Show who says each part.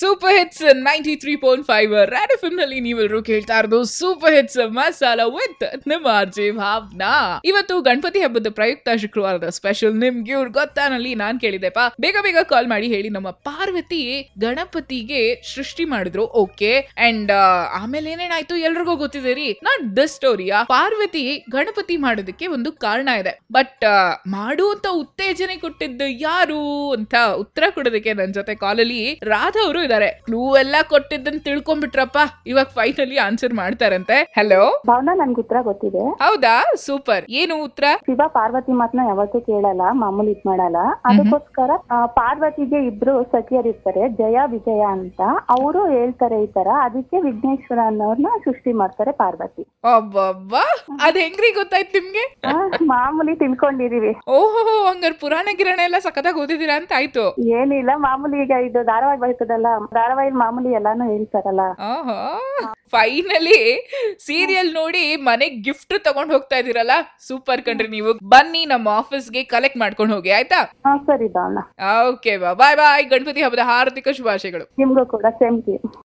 Speaker 1: super hits ninety three point five red F ನಲ್ಲಿ ನೀವೆಲ್ಲರೂ ಕೇಳ್ತಾ ಇರೋದು ಸೂಪರ್ ಹಿಟ್ಸ್ ಮಸಾಲ ವಿತ್ ನಿಮ್ಮ ಆರ್ಜೆ ಭಾವನಾ ಇವತ್ತು ಗಣಪತಿ ಹಬ್ಬದ ಪ್ರಯುಕ್ತ ಶುಕ್ರವಾರದ ಸ್ಪೆಷಲ್ ನಿಮ್ಗೆ ಇವ್ರು ಗೊತ್ತಾನಲ್ಲಿ ನಾನ್ ಕೇಳಿದೆಪ್ಪ ಬೇಗ ಬೇಗ ಕಾಲ್ ಮಾಡಿ ಹೇಳಿ ನಮ್ಮ ಪಾರ್ವತಿ ಗಣಪತಿಗೆ ಸೃಷ್ಟಿ ಮಾಡಿದ್ರು ಓಕೆ ಅಂಡ್ ಆಮೇಲೆ ಏನೇನಾಯ್ತು ಎಲ್ರಿಗೂ ಗೊತ್ತಿದೆ ರೀ ನಾಟ್ ದ ಸ್ಟೋರಿಯಾ ಪಾರ್ವತಿ ಗಣಪತಿ ಮಾಡೋದಕ್ಕೆ ಒಂದು ಕಾರಣ ಇದೆ ಬಟ್ ಮಾಡುವಂತ ಉತ್ತೇಜನೆ ಕೊಟ್ಟಿದ್ದು ಯಾರು ಅಂತ ಉತ್ತರ ಕೊಡೋದಕ್ಕೆ ನನ್ ಜೊತೆ ಕಾಲಲ್ಲಿ ರಾಧಾ ಅವರು ಇದಾರೆ ಕ್ಲೂ ಎಲ್ಲ ಕೊಟ್ಟಿದ್ದನ್ ತಿಳ್ಕೊಂಡ್ಬಿಟ್ರಪ್ಪ ಇವಾಗ ಫೈನಲಿ ಆನ್ಸರ್ ಮಾಡ್ತಾರಂತೆ ಹಲೋ
Speaker 2: ಭಾವನಾ ನನ್ಗೆ ಉತ್ತರ ಗೊತ್ತಿದೆ
Speaker 1: ಹೌದಾ ಸೂಪರ್ ಏನು ಉತ್ತರ
Speaker 2: ಶಿವ ಪಾರ್ವತಿ ಮಾತನ್ನ ಯಾವತ್ತೂ ಕೇಳಲ್ಲ ಮಾಮೂಲಿ ಇದ್ ಮಾಡಲ್ಲ ಅದಕ್ಕೋಸ್ಕರ ಆ, ಪಾರ್ವತಿಗೆ ಇಬ್ರು ಸಖಿಯರಿರ್ತಾರೆ ಜಯ ವಿಜಯ ಅಂತ ಅವರು ಹೇಳ್ತಾರೆ ಈ ತರ ಅದಕ್ಕೆ ವಿಘ್ನೇಶ್ವರ ಅನ್ನೋರ್ನ ಸೃಷ್ಟಿ ಮಾಡ್ತಾರೆ ಪಾರ್ವತಿ
Speaker 1: ಅಬ್ಬಬ್ಬ ಅದ್ ಹೆಂಗ್ರಿ ಗೊತ್ತಾಯ್ತು ನಿಮ್ಗೆ
Speaker 2: ಆ, ಮಾಮೂಲಿ ತಿಳ್ಕೊಂಡಿದೀವಿ
Speaker 1: ಓಹೋ ಹಂಗಾರೆ ಪುರಾಣ ಗಿರಾಣ ಎಲ್ಲ ಸಖತ್ತಾಗಿ ಓದಿದೀರಾ ಅಂತ ಆಯ್ತು
Speaker 2: ಏನಿಲ್ಲ ಮಾಮೂಲಿ ಈಗ ಇದು ಧಾರಾವಾಹಿ ಬರ್ತದಲ್ಲ ಧಾರಾವಾಹಿ ಮಾಮೂಲಿ ಎಲ್ಲಾನು ಹೇಳ್ತಾರಲ್ಲ
Speaker 1: ಆಹಾ ಫೈನಲಿ ಸೀರಿಯಲ್ ನೋಡಿ ಮನೆಗ್ ಗಿಫ್ಟ್ ತಗೊಂಡ್ ಹೋಗ್ತಾ ಇದೀರಲ್ಲ ಸೂಪರ್ ಕಣ್ರಿ ನೀವು ಬನ್ನಿ ನಮ್ಮ ಆಫೀಸ್ಗೆ ಕಲೆಕ್ಟ್ ಮಾಡ್ಕೊಂಡು ಹೋಗಿ ಆಯ್ತಾ
Speaker 2: ಹಾ ಸರಿ Bhavana
Speaker 1: okay bye bye Ganapati ಹಬ್ಬದ ಹಾರ್ದಿಕ ಶುಭಾಶಯಗಳು
Speaker 2: ನಿಮ್ಗೂ ಕೂಡ ಸೇಮ್